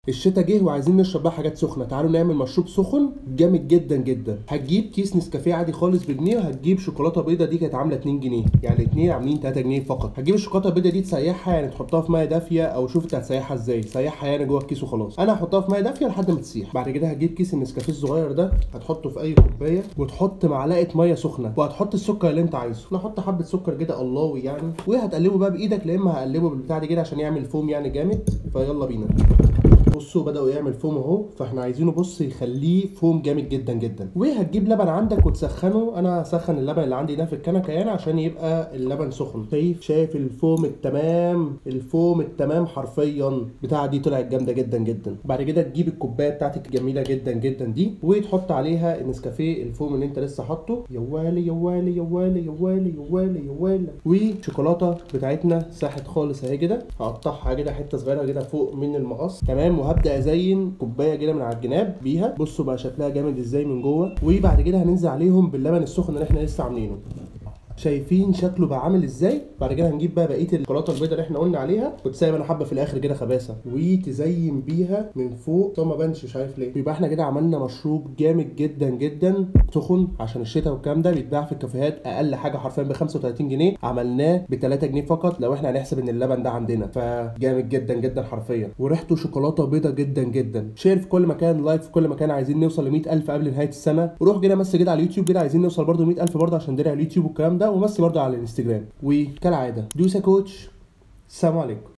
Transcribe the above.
الشتا جه وعايزين نشرب بقى حاجات سخنه تعالوا نعمل مشروب سخن جامد جدا جدا هتجيب كيس نسكافيه عادي خالص بجنيه وهتجيب شوكولاته بيضه دي كانت عامله 2 جنيه يعني اتنين عاملين 3 جنيه فقط هتجيب الشوكولاته البيضه دي تسيحها يعني تحطها في ميه دافيه او شوف انت هتسيحها ازاي سيحها يعني جوه الكيس وخلاص انا هحطها في ميه دافيه لحد ما تسيح بعد كده هتجيب كيس النسكافيه الصغير ده هتحطه في اي كوبايه وتحط معلقه ميه سخنه وهتحط السكر اللي انت عايزه نحط حبه سكر كده اللهوي يعني وهتقلبه بقى بايدك لا اما هقلبه بالبتاع دي كده عشان يعمل فوم يعني جامد فيلا بينا بصوا بدأوا يعمل فوم اهو فاحنا عايزينه بص يخليه فوم جامد جدا جدا وهتجيب لبن عندك وتسخنه انا هسخن اللبن اللي عندي ده في الكنكه يعني عشان يبقى اللبن سخن شايف شايف الفوم التمام الفوم التمام حرفيا بتاع دي طلعت جامده جدا جدا بعد كده تجيب الكوبايه بتاعتك الجميله جدا جدا دي وتحط عليها النسكافيه الفوم اللي انت لسه حاطه يوالي يوالي يوالي يوالي يوالي يوالي والشوكولاته بتاعتنا ساحت خالص اهي كده هقطعها كده حته صغيره كده فوق من المقص تمام وهبدا ازين كوبايه كده من على الجناب بيها بصوا بقى شكلها جامد ازاي من جوه وبعد كده هننزل عليهم باللبن السخن اللي احنا لسه عاملينه شايفين شكله بقى عامل ازاي بعد كده هنجيب بقى بقيه الشوكولاته البيضاء اللي احنا قلنا عليها كنت سايب انا حبه في الاخر كده خباثه وتزين بيها من فوق طب ما بانش مش عارف ليه يبقى احنا كده عملنا مشروب جامد جدا جدا سخن عشان الشتاء والكلام ده بيتباع في الكافيهات اقل حاجه حرفيا ب 35 جنيه عملناه ب 3 جنيه فقط لو احنا هنحسب ان اللبن ده عندنا فجامد جدا جدا حرفيا وريحته شوكولاته بيضه جدا جدا شير في كل مكان لايك في كل مكان عايزين نوصل ل 100000 قبل نهايه السنه وروح كده مس كده على اليوتيوب كده عايزين نوصل برده 100000 برده عشان درع اليوتيوب والكلام ده ومس برده على الانستجرام وكالعاده دوسا كوتش السلام عليكم